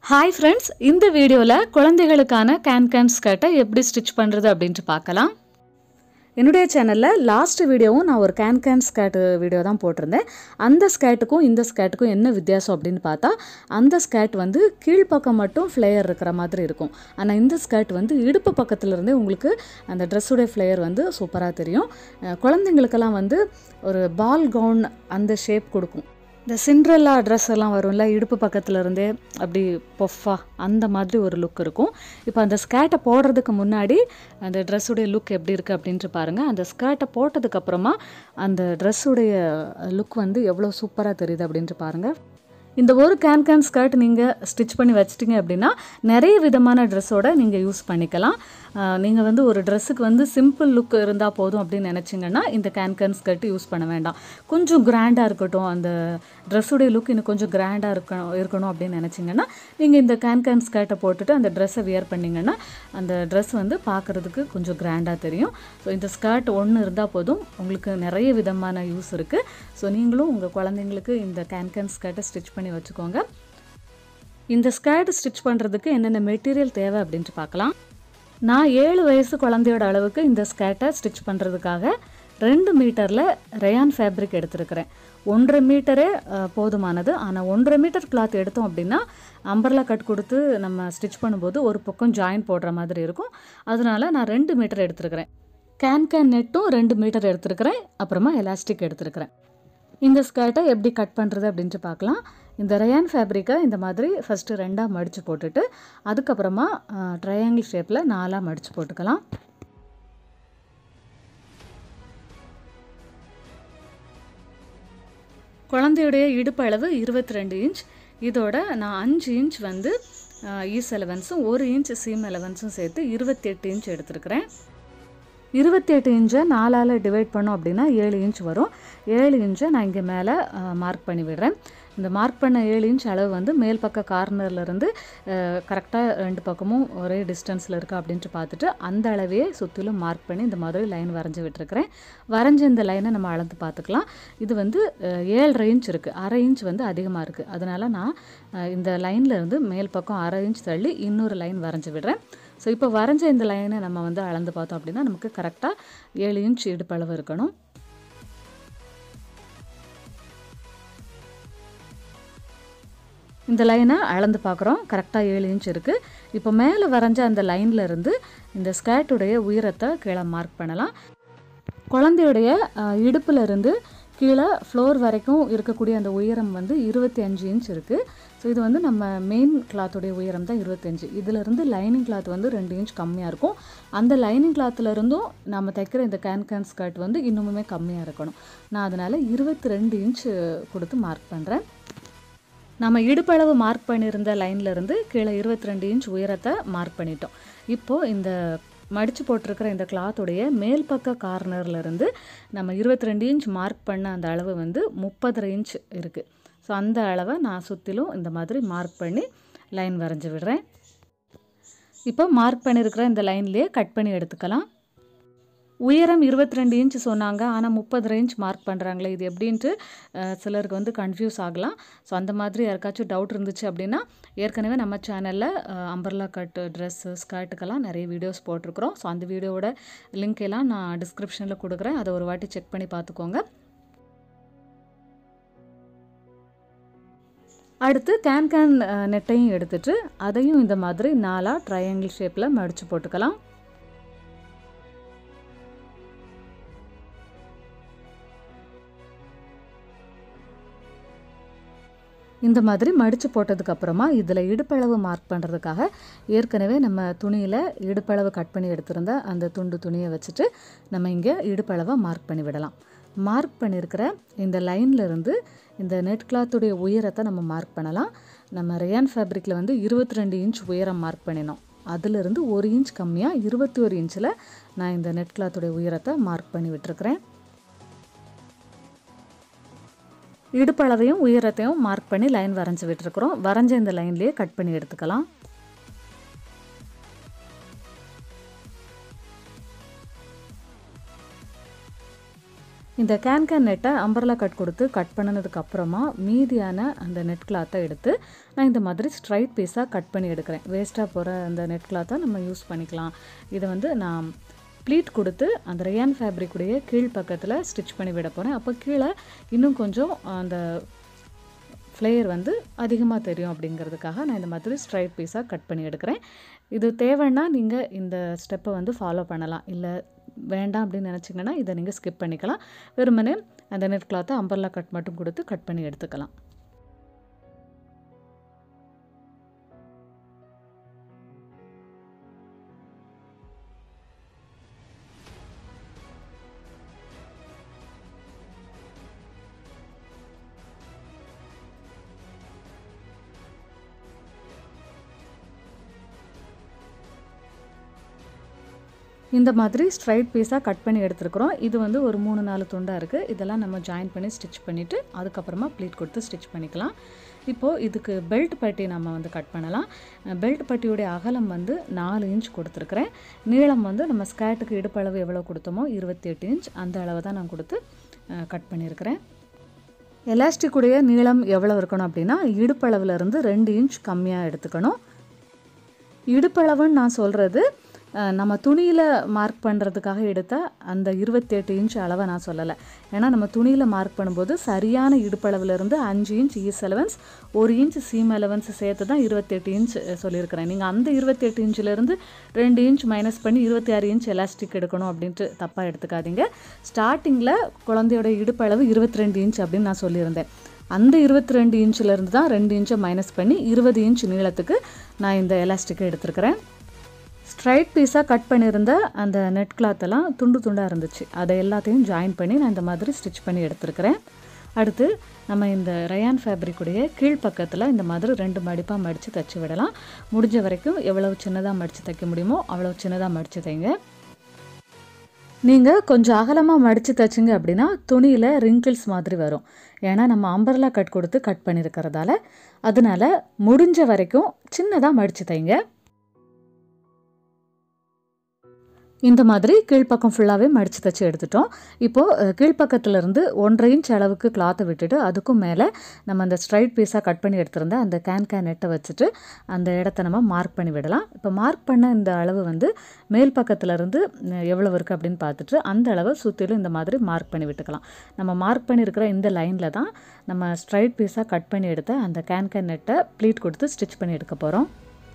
hi friends இந்த வீடியோவில் குழந்தைகளுக்கான கேன் கேன் ஸ்கர்ட்டை எப்படி ஸ்டிச் பண்ணுறது அப்படின்ட்டு பார்க்கலாம் என்னுடைய சேனலில் லாஸ்ட் வீடியோவும் நான் ஒரு கேன் கேன் ஸ்கர்ட் வீடியோ தான் போட்டிருந்தேன் அந்த ஸ்கர்ட்டுக்கும் இந்த ஸ்கர்ட்டுக்கும் என்ன வித்தியாசம் அப்படின்னு பார்த்தா அந்த ஸ்கர்ட் வந்து கீழ்ப்பக்கம் மட்டும் ஃப்ளேயர் இருக்கிற மாதிரி இருக்கும் ஆனால் இந்த ஸ்கர்ட் வந்து இடுப்பு பக்கத்துல இருந்தே உங்களுக்கு அந்த ட்ரெஸ்ஸுடைய ஃப்ளேயர் வந்து சூப்பராக தெரியும் அஹ் குழந்தைங்களுக்கெல்லாம் வந்து ஒரு பால் கவுன் அந்த ஷேப் கொடுக்கும் இந்த சிண்ட்ரெல்லா ட்ரெஸ் எல்லாம் வரும்ல இடுப்பு பக்கத்துல இருந்தே அப்படி பொஃபா அந்த மாதிரி ஒரு லுக் இருக்கும் இப்போ அந்த ஸ்கர்ட்டை போடுறதுக்கு முன்னாடி அந்த ட்ரெஸ்ஸுடைய லுக் எப்படி இருக்குது அப்படின்ட்டு பாருங்கள் அந்த ஸ்கர்ட்டை போட்டதுக்கு அப்புறமா அந்த ட்ரெஸ்ஸுடைய லுக் வந்து எவ்வளோ சூப்பராக தெரியுது அப்படின்ட்டு பாருங்கள் இந்த ஒரு கேன் கேன் ஸ்கர்ட் நீங்கள் ஸ்டிச் பண்ணி வச்சிட்டிங்க அப்படின்னா நிறைய விதமான ட்ரெஸ்ஸோட நீங்கள் யூஸ் பண்ணிக்கலாம் நீங்கள் வந்து ஒரு ட்ரெஸ்ஸுக்கு வந்து சிம்பிள் லுக் இருந்தால் போதும் அப்படின்னு நினச்சிங்கன்னா இந்த கேன் கேன் ஸ்கர்ட் யூஸ் பண்ண வேண்டாம் கொஞ்சம் கிராண்டாக இருக்கட்டும் அந்த ட்ரெஸ்ஸுடைய லுக் இன்னும் கொஞ்சம் கிராண்டாக இருக்கணும் இருக்கணும் அப்படின்னு நினச்சிங்கன்னா நீங்கள் இந்த கேன் கேன் ஸ்கர்ட்டை போட்டுட்டு அந்த ட்ரெஸ்ஸை வியர் பண்ணிங்கன்னா அந்த ட்ரெஸ் வந்து பார்க்குறதுக்கு கொஞ்சம் கிராண்டாக தெரியும் ஸோ இந்த ஸ்கர்ட் ஒன்று இருந்தால் போதும் உங்களுக்கு நிறைய விதமான யூஸ் இருக்குது ஸோ நீங்களும் உங்கள் குழந்தைங்களுக்கு இந்த கேன் கேன் ஸ்கர்ட்டை ஸ்டிச் பண்ணி வச்சுக்கோங்க இந்த ஸ்கர்ட் ஸ்டிச் பண்ணுறதுக்கு என்னென்ன மெட்டீரியல் தேவை அப்படின்ட்டு பார்க்கலாம் நான் ஏழு வயசு குழந்தையோட அளவுக்கு இந்த ஸ்கர்ட்டை ஸ்டிச் பண்ணுறதுக்காக ரெண்டு மீட்டரில் ரயான் ஃபேப்ரிக் எடுத்திருக்கிறேன் ஒன்றரை மீட்டரே அஹ், போதுமானது ஆனால் ஒன்றரை மீட்டர் கிளாத் எடுத்தோம் அப்படின்னா அம்பர்லா கட் கொடுத்து நம்ம ஸ்டிச் பண்ணும்போது ஒரு பக்கம் ஜாயின் போடுற மாதிரி இருக்கும் அதனால நான் ரெண்டு மீட்டர் எடுத்திருக்கிறேன் கேன் கேன் நெட்டும் ரெண்டு மீட்டர் எடுத்திருக்கிறேன் அப்புறமா எலாஸ்டிக் எடுத்திருக்கிறேன் இந்த ஸ்கர்ட்டை எப்படி கட் பண்ணுறது அப்படின்ட்டு பார்க்கலாம் இந்த ரயான் ஃபேப்ரிக்கை இந்த மாதிரி ஃபஸ்ட்டு ரெண்டாக மடித்து போட்டுட்டு அதுக்கப்புறமா ட்ரையாங்கிள் ஷேப்பில் நாலாக மடித்து போட்டுக்கலாம் குழந்தையுடைய இடுப்பு அளவு இருபத்தி ரெண்டு இன்ச் இதோட நான் அஞ்சு இன்ச் வந்து ஈஸ் எலவன்ஸும் ஒரு இன்ச் சீம் எலவன்ஸும் சேர்த்து இருபத்தெட்டு இன்ச் எடுத்திருக்கிறேன் இருபத்தி எட்டு இன்ச்சை நாலால் டிவைட் பண்ணோம் அப்படின்னா ஏழு இன்ச் வரும் ஏழு இன்ச்சை நான் இங்கே மேலே மார்க் பண்ணி விடுறேன் இந்த மார்க் பண்ண ஏழு இன்ச் அளவு வந்து மேல் பக்க கார்னர்ல இருந்து கரெக்டாக ரெண்டு பக்கமும் ஒரே டிஸ்டன்ஸில் இருக்கா அப்படின்ட்டு பார்த்துட்டு அந்த அளவையே சுற்றிலும் மார்க் பண்ணி இந்த மாதிரி லைன் வரைஞ்சி விட்டுருக்கிறேன் வரைஞ்ச இந்த லைனை நம்ம அளந்து பார்த்துக்கலாம் இது வந்து அஹ், ஏழரை இன்ச் இருக்குது அரை இன்ச் வந்து அதிகமாக இருக்குது அதனால் நான் அஹ், இந்த லைன்ல இருந்து மேல் பக்கம் அரை இன்ச் தள்ளி இன்னொரு லைன் வரைஞ்சி விடுறேன் ஸோ இப்போ வரைஞ்ச இந்த லைனை நம்ம வந்து அளந்து பார்த்தோம் அப்படின்னா நமக்கு கரெக்டாக ஏழு இன்ச் இடுப்பளவு இருக்கணும் இந்த லைனை அளந்து பார்க்குறோம் கரெக்டாக ஏழு இன்ச் இருக்குது இப்போ மேலே வரைஞ்ச அந்த லைன்ல இருந்து இந்த ஸ்கர்ட்டுடைய உயரத்தை கீழே மார்க் பண்ணலாம் குழந்தையுடைய அஹ், இடுப்புல இருந்து கீழே ஃப்ளோர் வரைக்கும் இருக்கக்கூடிய அந்த உயரம் வந்து இருபத்தி அஞ்சு இன்ச் இருக்குது ஸோ இது வந்து நம்ம மெயின் கிளாத்துடைய உயரம் தான் இருபத்தஞ்சு இதிலிருந்து லைனிங் கிளாத் வந்து ரெண்டு இன்ச் கம்மியாக இருக்கும் அந்த லைனிங் கிளாத்தில் இருந்தும் நம்ம தைக்கிற இந்த கேன் கேன் ஸ்கர்ட் வந்து இன்னுமுமே கம்மியாக இருக்கணும் நான் அதனால் இருபத்தி ரெண்டு இன்ச் கொடுத்து மார்க் பண்ணுறேன் நம்ம இடுப்பளவு மார்க் பண்ணியிருந்த லைன்ல இருந்து கீழே இருபத்தி ரெண்டு இன்ச் உயரத்தை மார்க் பண்ணிட்டோம் இப்போது இந்த மடித்து போட்டிருக்கிற இந்த கிளாத்துடைய மேல் பக்க கார்னர்ல இருந்து நம்ம இருபத்தி ரெண்டு இன்ச் மார்க் பண்ண அந்த அளவு வந்து முப்பதரை இன்ச் இருக்குது ஸோ அந்த அளவை நான் சுற்றிலும் இந்த மாதிரி மார்க் பண்ணி லைன் வரைஞ்சி விடுறேன் இப்போ மார்க் பண்ணியிருக்கிற இந்த லைன்லேயே கட் பண்ணி எடுத்துக்கலாம் உயரம் இருபத்தி ரெண்டு இன்ச் சொன்னாங்க ஆனால் முப்பது இன்ச் மார்க் பண்ணுறாங்களே இது எப்படின்ட்டு அஹ், சிலருக்கு வந்து கன்ஃபியூஸ் ஆகலாம் ஸோ அந்த மாதிரி யாருக்காச்சும் டவுட் இருந்துச்சு அப்படின்னா ஏற்கனவே நம்ம சேனலில் அம்பர்லா கட் ட்ரெஸ்ஸு ஸ்கர்ட்டுக்கெல்லாம் நிறைய வீடியோஸ் போட்டிருக்கிறோம் ஸோ அந்த வீடியோவோட லிங்க் எல்லாம் நான் டிஸ்கிரிப்ஷனில் கொடுக்குறேன் அதை ஒரு வாட்டி செக் பண்ணி பார்த்துக்கோங்க அடுத்து கேன் கேன் அஹ், நெட்டையும் எடுத்துட்டு அதையும் இந்த மாதிரி நாலாக ட்ரையாங்கிள் ஷேப்பில் மடித்து போட்டுக்கலாம் இந்த மாதிரி மடித்து போட்டதுக்கு அப்புறமா இதில் இடுப்பளவு மார்க் பண்ணுறதுக்காக ஏற்கனவே நம்ம துணியில் இடுப்பளவு கட் பண்ணி எடுத்திருந்த அந்த துண்டு துணியை வச்சுட்டு நம்ம இங்கே இடுப்பளவை மார்க் பண்ணி விடலாம் மார்க் பண்ணியிருக்கிற இந்த லைன்ல இருந்து இந்த நெட் கிளாத்துடைய உயரத்தை நம்ம மார்க் பண்ணலாம் நம்ம ரேயான் ஃபேப்ரிக்கில் வந்து இருபத்தி ரெண்டு இன்ச் உயரம் மார்க் பண்ணினோம் அதிலிருந்து ஒரு இன்ச் கம்மியாக இருபத்தி ஒரு இன்ச்சில் நான் இந்த நெட் கிளாத்துடைய உயரத்தை மார்க் பண்ணி விட்டுருக்கிறேன் இடுப்பளவையும் உயரத்தையும் மார்க் பண்ணி லைன் வரைஞ்சி விட்டுருக்குறோம் வரைஞ்ச இந்த லைன்லேயே கட் பண்ணி எடுத்துக்கலாம் இந்த கேன் கேன் நெட்டை அம்பர்லா கட் கொடுத்து கட் பண்ணினதுக்கு அப்புறமா மீதியான அந்த நெட் கிளாத்தை எடுத்து நான் இந்த மாதிரி ஸ்ட்ரைட் பீஸாக கட் பண்ணி எடுக்கிறேன் வேஸ்ட்டாக போகிற அந்த நெட் கிளாத்தை நம்ம யூஸ் பண்ணிக்கலாம் இதை வந்து நான் ப்ளீட் கொடுத்து அந்த ரயான் ஃபேப்ரிக்குடைய கீழ் பக்கத்தில் ஸ்டிச் பண்ணி விட போகிறேன் அப்போ கீழே இன்னும் கொஞ்சம் அந்த ஃப்ளேயர் வந்து அதிகமாக தெரியும் அப்படிங்கிறதுக்காக நான் இந்த மாதிரி ஸ்ட்ரைட் பீஸாக கட் பண்ணி எடுக்கிறேன் இது தேவைன்னா நீங்கள் இந்த ஸ்டெப்பை வந்து ஃபாலோ பண்ணலாம் இல்லை வேண்டாம் அப்படின்னு நினச்சிங்கன்னா இதை நீங்கள் ஸ்கிப் பண்ணிக்கலாம் வெறுமனே அந்த நெட் கிளாத்தை அம்பர்லா கட் மட்டும் கொடுத்து கட் பண்ணி எடுத்துக்கலாம் இந்த மாதிரி ஸ்ட்ரைட் பீஸாக கட் பண்ணி எடுத்துருக்குறோம் இது வந்து ஒரு மூணு நாலு துண்டாக இருக்குது இதெல்லாம் நம்ம ஜாயின் பண்ணி ஸ்டிச் பண்ணிவிட்டு அதுக்கப்புறமா ப்ளீட் கொடுத்து ஸ்டிச் பண்ணிக்கலாம் இப்போது இதுக்கு பெல்ட் பட்டி நம்ம வந்து கட் பண்ணலாம் பெல்ட் பட்டியுடைய அகலம் வந்து நாலு இன்ச் கொடுத்துருக்குறேன் நீளம் வந்து நம்ம ஸ்கேட்டுக்கு இடுப்பளவு எவ்வளோ கொடுத்தோமோ இருபத்தி எட்டு இன்ச் அந்த அளவு தான் நான் கொடுத்து கட் பண்ணியிருக்கிறேன் எலாஸ்டிக்குடைய நீளம் எவ்வளோ இருக்கணும் அப்படின்னா இடுப்பளவுலேருந்து ரெண்டு இன்ச் கம்மியாக எடுத்துக்கணும் இடுப்பளவுன்னு நான் சொல்கிறது நம்ம துணியில் மார்க் பண்ணுறதுக்காக எடுத்த அந்த இருபத்தெட்டு இன்ச் அளவை நான் சொல்லலை ஏன்னா நம்ம துணியில் மார்க் பண்ணும்போது சரியான இடுப்பளவுலேருந்து அஞ்சு இன்ச் ஈஸ் அலவன்ஸ் ஒரு இன்ச் சீம் அலவன்ஸ் சேர்த்து தான் இருபத்தெட்டு இன்ச் சொல்லியிருக்கிறேன் நீங்கள் அந்த இருபத்தெட்டு இன்ச்சிலேருந்து ரெண்டு இன்ச் மைனஸ் பண்ணி இருபத்தி ஆறு இன்ச் எலாஸ்டிக் எடுக்கணும் அப்படின்ட்டு தப்பாக எடுத்துக்காதீங்க ஸ்டார்டிங்கில் குழந்தையோட இடுப்பளவு இருபத்தி ரெண்டு இன்ச் அப்படின்னு நான் சொல்லியிருந்தேன் அந்த இருபத்தி ரெண்டு இன்ச்சிலேருந்து தான் ரெண்டு இன்ச்சை மைனஸ் பண்ணி இருபது இன்ச் நீளத்துக்கு நான் இந்த எலாஸ்டிக்கை எடுத்திருக்கிறேன் ஸ்ட்ரைட் பீஸாக கட் பண்ணியிருந்த அந்த நெட் கிளாத்தெல்லாம் துண்டு துண்டாக இருந்துச்சு அதை எல்லாத்தையும் ஜாயின் பண்ணி நான் இந்த மாதிரி ஸ்டிச் பண்ணி எடுத்துருக்கிறேன் அடுத்து நம்ம இந்த ரயான் ஃபேப்ரிக்குடைய கீழ்ப்பக்கத்தில் இந்த மாதிரி ரெண்டு மடிப்பாக மடித்து தைச்சி விடலாம் முடிஞ்ச வரைக்கும் எவ்வளவு சின்னதாக மடித்து தைக்க முடியுமோ அவ்வளோ சின்னதாக மடித்து தைங்க நீங்கள் கொஞ்சம் அகலமாக மடித்து தைச்சிங்க அப்படின்னா துணியில் ரிங்கிள்ஸ் மாதிரி வரும் ஏன்னா நம்ம அம்பர்லா கட் கொடுத்து கட் பண்ணியிருக்கிறதால அதனால் முடிஞ்ச வரைக்கும் சின்னதாக மடித்து தைங்க இந்த மாதிரி கீழ்ப்பக்கம் ஃபுல்லாகவே மடித்து தைச்சி எடுத்துட்டோம் இப்போது கீழ்ப்பக்கத்துலேருந்து ஒன்றரை இன்ச் அளவுக்கு கிளாத்தை விட்டுட்டு அதுக்கும் மேலே நம்ம அந்த ஸ்ட்ரைட் பீஸாக கட் பண்ணி எடுத்திருந்த அந்த கேன் கேன் நெட்டை வச்சுட்டு அந்த இடத்த நம்ம மார்க் பண்ணி விடலாம் இப்போ மார்க் பண்ண இந்த அளவு வந்து மேல் பக்கத்துலேருந்து எவ்வளோ இருக்குது அப்படின்னு பார்த்துட்டு அந்த அளவை சுற்றிலும் இந்த மாதிரி மார்க் பண்ணி விட்டுக்கலாம் நம்ம மார்க் பண்ணியிருக்கிற இந்த லைனில் தான் நம்ம ஸ்ட்ரைட் பீஸாக கட் பண்ணி எடுத்த அந்த கேன் கேன் நெட்டை ப்ளீட் கொடுத்து ஸ்டிச் பண்ணி எடுக்க போகிறோம்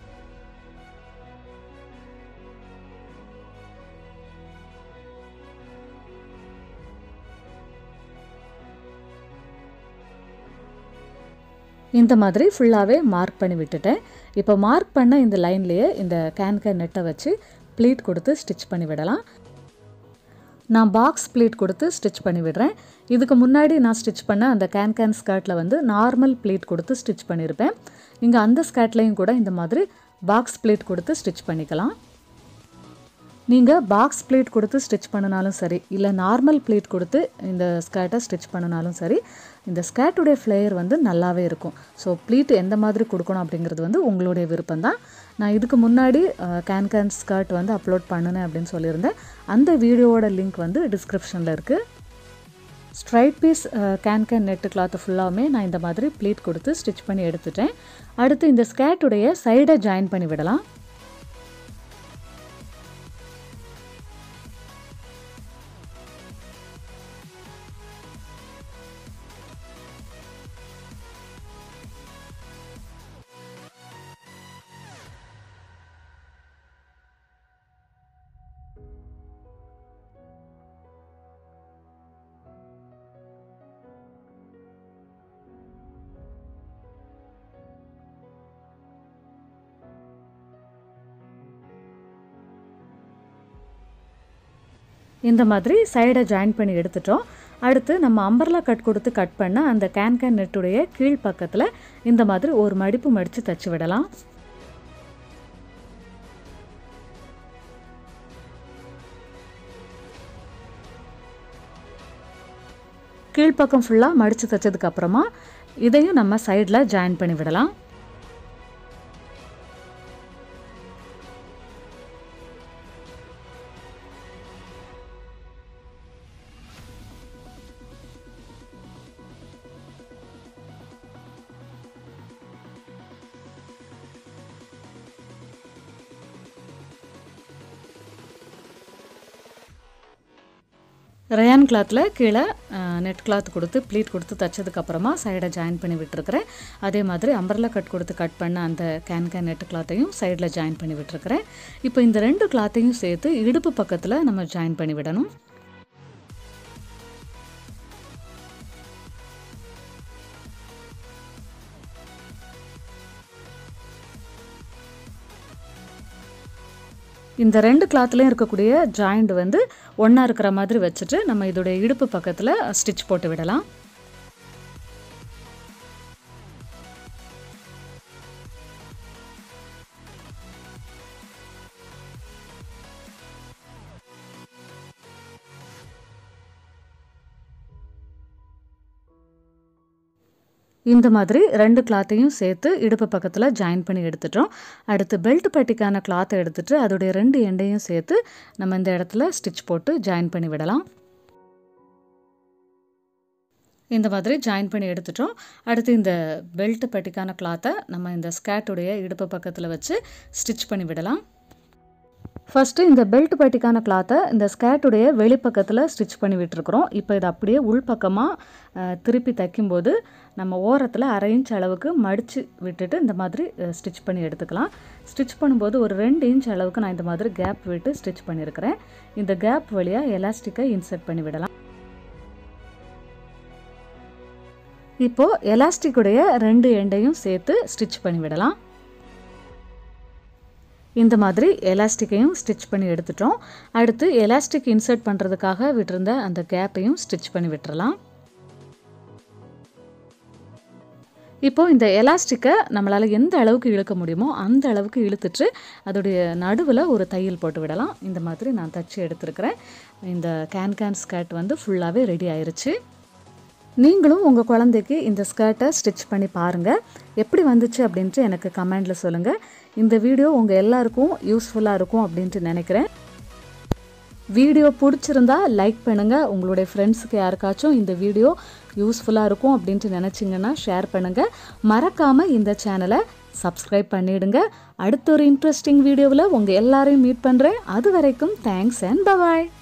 இந்த மாதிரி ஃபுல்லாகவே மார்க் பண்ணி விட்டுட்டேன் இப்போ மார்க் பண்ண இந்த லைன்லேயே இந்த கேன் கேன் நெட்டை வச்சு ப்ளீட் கொடுத்து ஸ்டிச் பண்ணி விடலாம் நான் பாக்ஸ் ப்ளீட் கொடுத்து ஸ்டிச் பண்ணி விடுறேன் இதுக்கு முன்னாடி நான் ஸ்டிச் பண்ண அந்த கேன் கேன் ஸ்கர்ட்டில் வந்து நார்மல் ப்ளீட் கொடுத்து ஸ்டிச் பண்ணியிருப்பேன் நீங்கள் அந்த ஸ்கர்ட்லேயும் கூட இந்த மாதிரி பாக்ஸ் ப்ளீட் கொடுத்து ஸ்டிச் பண்ணிக்கலாம் நீங்கள் பாக்ஸ் ப்ளீட் கொடுத்து ஸ்டிச் பண்ணினாலும் சரி இல்லை நார்மல் ப்ளீட் கொடுத்து இந்த ஸ்கர்ட்டை ஸ்டிச் பண்ணினாலும் சரி இந்த ஸ்கர்ட்டுடைய ஃப்ளேயர் வந்து நல்லாவே இருக்கும் ஸோ ப்ளீட் எந்த மாதிரி கொடுக்கணும் அப்படிங்கிறது வந்து உங்களுடைய விருப்பம் தான் நான் இதுக்கு முன்னாடி கேன் கேன் ஸ்கர்ட் வந்து அப்லோட் பண்ணினேன் அப்படின்னு சொல்லியிருந்தேன் அந்த வீடியோவோட லிங்க் வந்து டிஸ்கிரிப்ஷனில் இருக்குது straight piece can can net cloth ஃபுல்லாகவுமே நான் இந்த மாதிரி ப்ளீட் கொடுத்து ஸ்டிச் பண்ணி எடுத்துட்டேன் அடுத்து இந்த ஸ்கர்ட்டுடைய சைடை ஜாயின் பண்ணி விடலாம் இந்த மாதிரி சைடை ஜாயின் பண்ணி எடுத்துட்டோம் அடுத்து நம்ம அம்பர்லா கட் கொடுத்து கட் பண்ண அந்த கேன் கேன் நெட்டுடைய கீழ் பக்கத்தில் இந்த மாதிரி ஒரு மடிப்பு மடித்து தச்சு விடலாம் கீழ்ப்பக்கம் ஃபுல்லாக மடித்து தைச்சதுக்கப்புறமா இதையும் நம்ம சைடில் ஜாயின் பண்ணி விடலாம் ரயான் கிளாத்தில் கீழே நெட் கிளாத் கொடுத்து ப்ளீட் கொடுத்து தைச்சதுக்கப்புறமா சைடை ஜாயின் பண்ணி விட்டுருக்கிறேன் அதே மாதிரி அம்பர்லா கட் கொடுத்து கட் பண்ண அந்த கேன் கேன் நெட் கிளாத்தையும் சைடில் ஜாயின் பண்ணி விட்டுருக்கிறேன் இப்போ இந்த ரெண்டு கிளாத்தையும் சேர்த்து இடுப்பு பக்கத்தில் நம்ம ஜாயின் பண்ணி விடணும் இந்த ரெண்டு கிளாத்லேயும் இருக்கக்கூடிய ஜாயிண்ட் வந்து ஒன்றா இருக்கிற மாதிரி வச்சுட்டு நம்ம இதோடைய இடுப்பு பக்கத்தில் ஸ்டிச் போட்டு விடலாம் இந்த மாதிரி ரெண்டு கிளாத்தையும் சேர்த்து இடுப்பு பக்கத்தில் ஜாயின் பண்ணி எடுத்துட்டோம் அடுத்து பெல்ட் பட்டிக்கான கிளாத்தை எடுத்துட்டு அதோடைய ரெண்டு எண்டையும் சேர்த்து நம்ம இந்த இடத்துல ஸ்டிச் போட்டு ஜாயின் பண்ணி விடலாம் இந்த மாதிரி ஜாயின் பண்ணி எடுத்துட்டோம் அடுத்து இந்த பெல்ட் பட்டிக்கான கிளாத்தை நம்ம இந்த ஸ்கேட்டுடைய இடுப்பு பக்கத்தில் வச்சு ஸ்டிச் பண்ணி விடலாம் ஃபஸ்ட்டு இந்த பெல்ட் பட்டிக்கான கிளாத்தை இந்த ஸ்கேட்டுடைய வெளிப்பக்கத்தில் ஸ்டிச் பண்ணி விட்டுருக்குறோம் இப்போ இது அப்படியே உள்பக்கமாக திருப்பி தைக்கும்போது நம்ம ஓரத்தில் அரை இன்ச் அளவுக்கு மடித்து விட்டுட்டு இந்த மாதிரி ஸ்டிச் பண்ணி எடுத்துக்கலாம் ஸ்டிச் பண்ணும்போது ஒரு ரெண்டு இன்ச் அளவுக்கு நான் இந்த மாதிரி கேப் விட்டு ஸ்டிச் பண்ணியிருக்கிறேன் இந்த கேப் வழியாக எலாஸ்டிக்கை இன்சர்ட் பண்ணி விடலாம் இப்போது எலாஸ்டிக்குடைய ரெண்டு எண்டையும் சேர்த்து ஸ்டிச் பண்ணி விடலாம் இந்த மாதிரி எலாஸ்டிக்கையும் ஸ்டிச் பண்ணி எடுத்துட்டோம் அடுத்து எலாஸ்டிக் இன்சர்ட் பண்ணுறதுக்காக விட்டிருந்த அந்த கேப்பையும் ஸ்டிச் பண்ணி விட்டுறலாம் இப்போ இந்த எலாஸ்டிக்கை நம்மளால் எந்த அளவுக்கு இழுக்க முடியுமோ அந்த அளவுக்கு இழுத்துட்டு அதோடைய நடுவில் ஒரு தையல் போட்டு விடலாம் இந்த மாதிரி நான் தச்சு எடுத்துருக்கிறேன் இந்த கேன் கேன் ஸ்கர்ட் வந்து ஃபுல்லாகவே ரெடி ஆயிருச்சு நீங்களும் உங்கள் குழந்தைக்கு இந்த ஸ்கர்ட்டை ஸ்டிச் பண்ணி பாருங்கள் எப்படி வந்துச்சு அப்படின்ட்டு எனக்கு கமெண்டில் சொல்லுங்கள் இந்த வீடியோ உங்கள் எல்லாருக்கும் யூஸ்ஃபுல்லாக இருக்கும் அப்படின்ட்டு நினைக்கிறேன் வீடியோ பிடிச்சிருந்தா லைக் பண்ணுங்கள் உங்களுடைய ஃப்ரெண்ட்ஸுக்கு யாருக்காச்சும் இந்த வீடியோ யூஸ்ஃபுல்லாக இருக்கும் அப்படின்ட்டு நினச்சிங்கன்னா ஷேர் பண்ணுங்கள் மறக்காமல் இந்த சேனலை சப்ஸ்கிரைப் பண்ணிவிடுங்க அடுத்த ஒரு இன்ட்ரெஸ்டிங் வீடியோவில் உங்கள் எல்லாரையும் மீட் பண்ணுறேன் அது வரைக்கும் தேங்க்ஸ் அண்ட் பபாய்